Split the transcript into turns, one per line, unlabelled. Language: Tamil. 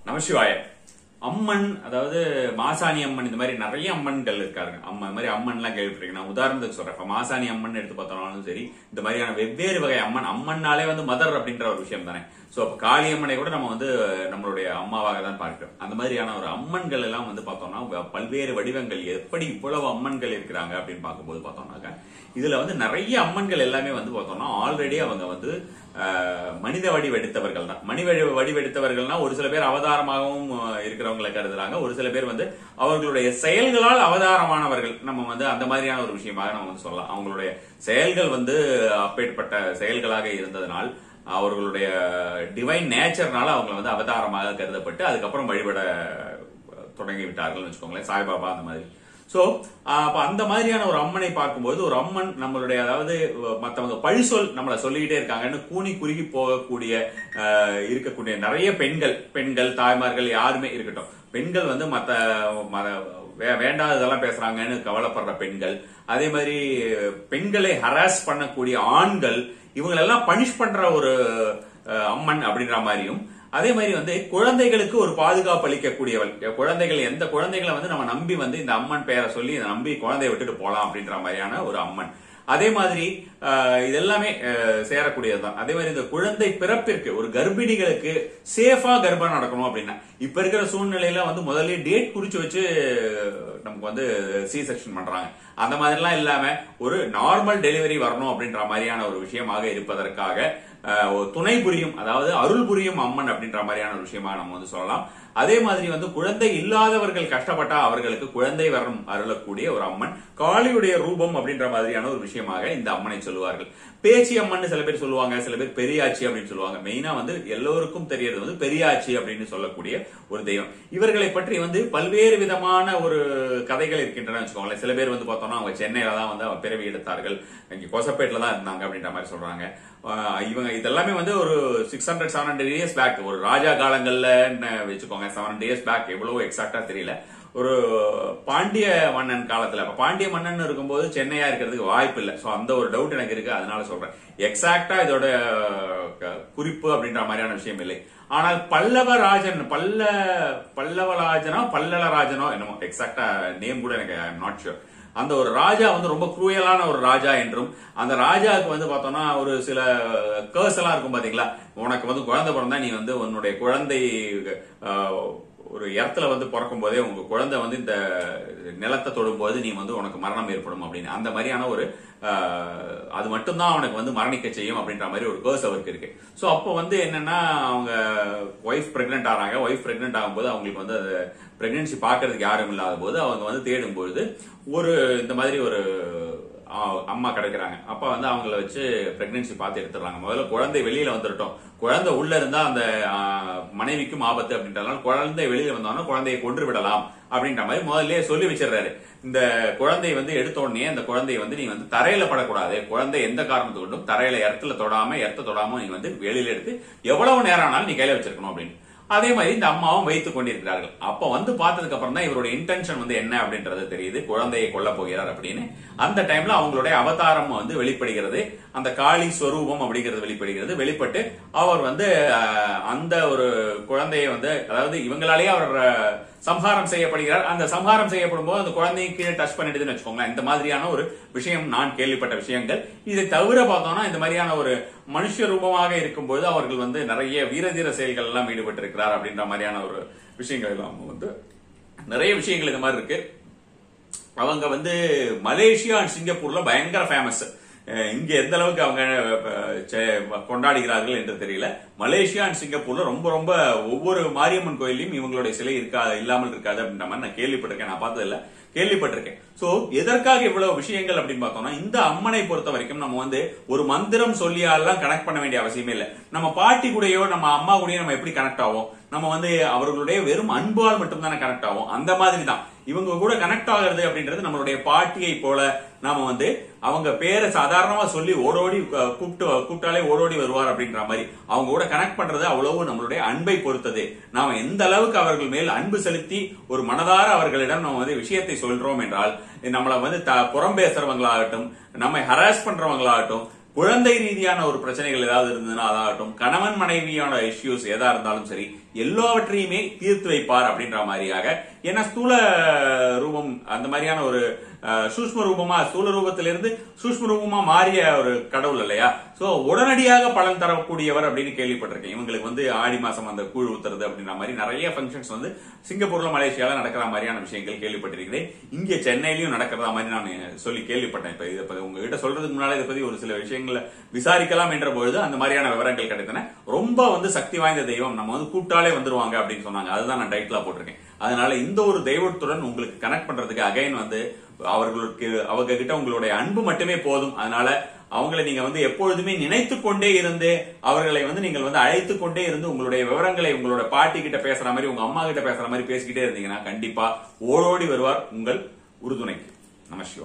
நமசிவாய அம்மன் அதாவது மாசாணி அம்மன் இந்த மாதிரி நிறைய அம்மன்கள் இருக்காருங்க அம்மன் இந்த மாதிரி அம்மன்லாம் கேள்விப்பட்டிருக்கேன் நான் உதாரணத்துக்கு சொல்றேன் இப்ப மாசாணி அம்மன் எடுத்து பார்த்தோம்னாலும் சரி இந்த மாதிரியான வெவ்வேறு வகை அம்மன் அம்மன்னாலே வந்து மதர் அப்படின்ற ஒரு விஷயம் தானே சோ அப்ப காளியம்மனை கூட நம்ம வந்து நம்மளுடைய அம்மாவாக தான் பார்க்கிறோம் அந்த மாதிரியான ஒரு அம்மன்கள் எல்லாம் வந்து பார்த்தோம்னா வ- பல்வேறு வடிவங்கள் எப்படி இவ்வளவு அம்மன்கள் இருக்கிறாங்க அப்படின்னு பார்க்கும்போது பார்த்தோம்னாக்க இதுல வந்து நிறைய அம்மன்கள் எல்லாமே வந்து பார்த்தோம்னா ஆல்ரெடி அவங்க வந்து அஹ், மனித வடிவெடுத்தவர்கள் தான் மனித வடி- வடிவெடுத்தவர்கள்னா ஒரு சில பேர் அவதாரமாகவும் அஹ், இருக்கிறவங்களை கருதுறாங்க ஒரு சில பேர் வந்து அவர்களுடைய செயல்களால் அவதாரமானவர்கள் நம்ம வந்து அந்த மாதிரியான ஒரு விஷயமாக நம்ம வந்து சொல்லலாம் அவங்களுடைய செயல்கள் வந்து அப்பேற்பட்ட செயல்களாக இருந்ததனால் அவர்களுடைய டிவைன் நேச்சர்னால அவங்களை வந்து அவதாரமாக கருதப்பட்டு அதுக்கப்புறம் வழிபட தொடங்கி விட்டார்கள் வச்சுக்கோங்களேன் சாய்பாபா அந்த மாதிரி சோ அப்ப அந்த மாதிரியான ஒரு அம்மனை பார்க்கும்போது ஒரு அம்மன் நம்மளுடைய அதாவது மத்தவங்க பழிசொல் நம்மள சொல்லிக்கிட்டே இருக்காங்கன்னு கூனி குறுகி போகக்கூடிய ஆஹ், இருக்கக்கூடிய நிறைய பெண்கள் பெண்கள் தாய்மார்கள் யாருமே இருக்கட்டும் பெண்கள் வந்து மத்த ம- வே- வேண்டாததெல்லாம் பேசுறாங்கன்னு கவலைப்படுற பெண்கள் அதே மாதிரி பெண்களை ஹராஸ் பண்ணக்கூடிய ஆண்கள் இவங்களெல்லாம் பனிஷ் பண்ற ஒரு அஹ், அம்மன் அப்படின்ற மாதிரியும் அதே மாதிரி வந்து குழந்தைகளுக்கு ஒரு பாதுகாப்பு அளிக்கக்கூடியவள் குழந்தைகள் எந்த குழந்தைகளை வந்து நம்ம நம்பி வந்து இந்த அம்மன் பெயரை சொல்லி இதை நம்பி குழந்தைய விட்டுட்டு போலாம் அப்படின்ற மாதிரியான ஒரு அம்மன் அதே மாதிரி அஹ், இது எல்லாமே அஹ், சேரக்கூடியதுதான் அதே மாதிரி இந்த குழந்தை பிறப்பிற்கு ஒரு கர்ப்பிணிகளுக்கு சேஃபா கர்ப்பம் நடக்கணும் அப்படின்னா இப்ப இருக்கிற சூழ்நிலையில வந்து முதல்ல டேட் குறிச்சு வச்சு நமக்கு வந்து சி செக்ஷன் பண்றாங்க அந்த மாதிரிலாம் இல்லாம ஒரு நார்மல் டெலிவரி வரணும் அப்படின்ற மாதிரியான ஒரு விஷயமாக இருப்பதற்காக அஹ், ஒரு துணை புரியும் அதாவது அருள் புரியும் அம்மன் அப்படின்ற மாதிரியான ஒரு விஷயமா நம்ம வந்து சொல்லலாம் அதே மாதிரி வந்து குழந்தை இல்லாதவர்கள் கஷ்டப்பட்டா அவர்களுக்கு குழந்தை வரம் அருளக்கூடிய ஒரு அம்மன் காளியுடைய ரூபம் அப்படின்ற மாதிரியான ஒரு விஷயமாக இந்த அம்மனை சொல்லுவார்கள் பேச்சி அம்மன் சில பேர் சொல்லுவாங்க சில பேர் பெரியாச்சி அப்படின்னு சொல்லுவாங்க மெயினா வந்து எல்லோருக்கும் தெரியறது வந்து பெரியாச்சி அப்படின்னு சொல்லக்கூடிய ஒரு தெய்வம் இவர்களை பற்றி வந்து பல்வேறு விதமான ஒரு கதைகள் இருக்கின்றன வச்சுக்கோங்களேன் சில பேர் வந்து பார்த்தோம்னா அவங்க சென்னையில தான் வந்து பிறவி எடுத்தார்கள் இங்க கொசப்பேட்ல தான் இருந்தாங்க அப்படின்ற மாதிரி சொல்றாங்க ஆஹ் இவங்க இதெல்லாமே வந்து ஒரு six hundred seven hundred years back ஒரு ராஜா காலங்கள்ல வச்சுக்கோங்க செவன் ஹண்ட்ரட் இயர்ஸ் பேக் எவ்வளவு எக்ஸாக்டா தெரியல ஒரு பாண்டிய மன்னன் காலத்துல அப்ப பாண்டிய மன்னன் இருக்கும்போது சென்னையா இருக்கிறதுக்கு வாய்ப்பு இல்லை சோ அந்த ஒரு டவுட் எனக்கு இருக்கு அதனால சொல்றேன் எக்ஸாக்டா இதோட க- குறிப்பு அப்படின்ற மாதிரியான விஷயம் இல்லை ஆனால் பல்லவராஜன் பல்ல பல்லவராஜனோ பல்லளராஜனோ என்னமோ எக்ஸாக்டா நேம் கூட எனக்கு ஐ நாட் ஷூர் அந்த ஒரு ராஜா வந்து ரொம்ப குரூயலான ஒரு ராஜா என்றும் அந்த ராஜாவுக்கு வந்து பார்த்தோம்னா ஒரு சில கேர்ஸ் எல்லாம் இருக்கும் பாத்தீங்களா உனக்கு வந்து குழந்தை பிறந்தா நீ வந்து உன்னுடைய குழந்தை ஆஹ், ஒரு இடத்துல வந்து பிறக்கும் போதே உங்க குழந்தை வந்து இந்த நிலத்தை தொடும்போது நீ வந்து உனக்கு மரணம் ஏற்படும் அப்படின்னு அந்த மாதிரியான ஒரு ஆஹ், அது மட்டும்தான் அவனுக்கு வந்து மரணிக்க செய்யும் அப்படின்ற மாதிரி ஒரு கேர்ஸ் அவருக்கு இருக்கு சோ அப்போ வந்து என்னன்னா அவங்க ஒய்ஃப் பிரெக்னென்ட் ஆறாங்க ஒய்ஃப் பிரெக்னென்ட் ஆகும்போது அவங்களுக்கு வந்து அது பிரெக்னன்சி பாக்குறதுக்கு யாரும் இல்லாத போது அவங்க வந்து தேடும் பொழுது ஒரு இந்த மாதிரி ஒரு ஆ, அம்மா கிடைக்கிறாங்க அப்ப வந்து அவங்கள வச்சு பிரெக்னன்சி பார்த்து எடுத்துடுறாங்க முதல்ல குழந்தை வெளியில வந்துடட்டும் குழந்தை உள்ள இருந்தா அந்த ஆ, மனைவிக்கும் ஆபத்து அப்படின்றதுனால குழந்தை வெளியில வந்தோம்னா குழந்தையை கொன்று விடலாம் அப்படின்ற மாதிரி முதல்லயே சொல்லி வச்சிடுறாரு இந்த குழந்தை வந்து எடுத்த உடனே அந்த குழந்தையை வந்து நீ வந்து தரையில படக்கூடாது குழந்தை எந்த காரணத்து கொண்டும் தரையில இடத்துல தொடாம இடத்த தொடாம நீ வந்து வெளியில எடுத்து எவ்வளவு நேரம் ஆனாலும் நீ கையில வச்சிருக்கணும் அப்படின்னு அதே மாதிரி இந்த அம்மாவும் வைத்துக் கொண்டிருக்கிறார்கள் அப்ப வந்து பார்த்ததுக்கு அப்புறம் தான் இவருடைய இன்டென்ஷன் வந்து என்ன அப்படின்றது தெரியுது குழந்தையை கொல்ல போகிறார் அப்படின்னு அந்த டைம்ல அவங்களுடைய அவதாரம் வந்து வெளிப்படுகிறது அந்த காளி ஸ்வரூபம் அப்படிங்கிறது வெளிப்படுகிறது வெளிப்பட்டு அவர் வந்து அஹ், அந்த ஒரு குழந்தையை வந்து அதாவது இவங்களாலேயே அவர் அஹ், சம்ஹாரம் செய்யப்படுகிறார் அந்த சம்ஹாரம் செய்யப்படும் போது அந்த குழந்தையை கீழே டச் பண்ணிடுதுன்னு வச்சுக்கோங்களேன் இந்த மாதிரியான ஒரு விஷயம் நான் கேள்விப்பட்ட விஷயங்கள் இதை தவிர பார்த்தோம்னா இந்த மாதிரியான ஒரு மனுஷ ரூபமாக இருக்கும்போது அவர்கள் வந்து நிறைய வீரதீர செயல்கள் எல்லாம் ஈடுபட்டு இருக்கிறார் அப்படின்ற மாதிரியான ஒரு விஷயங்கள் எல்லாம் வந்து நிறைய விஷயங்கள் இந்த மாதிரி இருக்கு அவங்க வந்து மலேசியா அண்ட் சிங்கப்பூர்ல பயங்கர ஃபேமஸ் இங்க எந்த அளவுக்கு அவங்க அஹ், செ- கொண்டாடுகிறார்கள் என்று தெரியல மலேசியா அண்ட் சிங்கப்பூர்ல ரொம்ப ரொம்ப ஒவ்வொரு மாரியம்மன் கோயிலையும் இவங்களுடைய சிலை இருக்கா இல்லாமல் இருக்காது அப்படின்ற மாதிரி நான் கேள்விப்பட்டிருக்கேன் நான் பார்த்தது இல்ல கேள்விப்பட்டிருக்கேன் சோ எதற்காக இவ்வளவு விஷயங்கள் அப்படின்னு பார்த்தோம்னா இந்த அம்மனை பொறுத்த வரைக்கும் நம்ம வந்து ஒரு மந்திரம் சொல்லியாலாம் கனெக்ட் பண்ண வேண்டிய அவசியமே இல்லை நம்ம பாட்டி கூடயோ நம்ம அம்மா கூடயோ நம்ம எப்படி கனெக்ட் ஆகும் நம்ம வந்து அவர்களுடைய வெறும் அன்பால் மட்டும்தானே கனெக்ட் ஆகும் அந்த மாதிரி தான் இவங்க கூட கனெக்ட் ஆகிறது அப்படின்றது நம்மளுடைய பாட்டியை போல நாம வந்து அவங்க பேரை சாதாரணமா சொல்லி ஓடோடி கு- கூப்பிட்டு கூப்பிட்டாலே ஓடோடி வருவார் அப்படின்ற மாதிரி அவங்க கூட கனெக்ட் பண்றது அவ்வளவு நம்மளுடைய அன்பை பொறுத்தது நாம எந்த அளவுக்கு அவர்கள் மேல் அன்பு செலுத்தி ஒரு மனதார அவர்களிடம் நம்ம வந்து விஷயத்தை சொல்றோம் என்றால் நம்மள வந்து த- புறம் பேசுறவங்களாகட்டும் நம்மை ஹராஸ் பண்றவங்களாகட்டும் குழந்தை ரீதியான ஒரு பிரச்சனைகள் ஏதாவது இருந்ததுன்னா அதாகட்டும் கணவன் மனைவியான இஷ்யூஸ் எதா இருந்தாலும் சரி எல்லாவற்றையுமே தீர்த்து வைப்பார் அப்படின்ற மாதிரியாக ஏன்னா ஸ்தூல ரூபம் அந்த மாதிரியான ஒரு அஹ், சூஷ்ம ரூபமா ஸ்தூல ரூபத்திலிருந்து சூஷ்ம ரூபமா மாறிய ஒரு கடவுள் இல்லையா சோ உடனடியாக பலன் தரக்கூடியவர் அப்படின்னு கேள்விப்பட்டிருக்கேன் இவங்களுக்கு வந்து ஆடி மாசம் அந்த கூழ் ஊத்துறது அப்படின்ற மாதிரி நிறைய ஃபங்க்ஷன்ஸ் வந்து சிங்கப்பூர்ல மலேசியால நடக்கிற மாதிரியான விஷயங்கள் கேள்விப்பட்டிருக்கிறேன் இங்க சென்னையிலயும் நடக்கிறதா மாதிரி நான் சொல்லி கேள்விப்பட்டேன் இப்ப இதை பத்தி உங்ககிட்ட சொல்றதுக்கு முன்னால இதை பத்தி ஒரு சில விஷயங்களை விசாரிக்கலாம் என்ற பொழுது அந்த மாதிரியான விவரங்கள் கிடைத்தன ரொம்ப வந்து சக்தி வாய்ந்த தெய்வம் நம்ம வந்து கூப்பிட்டாலே வந்துருவாங்க அப்படின்னு சொன்னாங்க அதுதான் நான் டைட்டிலா போட்டிருக்கேன் அதனால இந்த ஒரு தெய்வத்துடன் உங்களுக்கு கனெக்ட் பண்றதுக்கு அகைன் வந்து அவர்களுக்கு அவங்க கிட்ட உங்களுடைய அன்பு மட்டுமே போதும் அதனால அவங்களை நீங்க வந்து எப்பொழுதுமே நினைத்து கொண்டே இருந்து அவர்களை வந்து நீங்கள் வந்து அழைத்து கொண்டே இருந்து உங்களுடைய விவரங்களை உங்களோட பாட்டி கிட்ட பேசுற மாதிரி உங்க அம்மா கிட்ட பேசுற மாதிரி பேசிக்கிட்டே இருந்தீங்கன்னா கண்டிப்பா ஓடோடி வருவார் உங்கள் உறுதுணைக்கு நம சிவாய்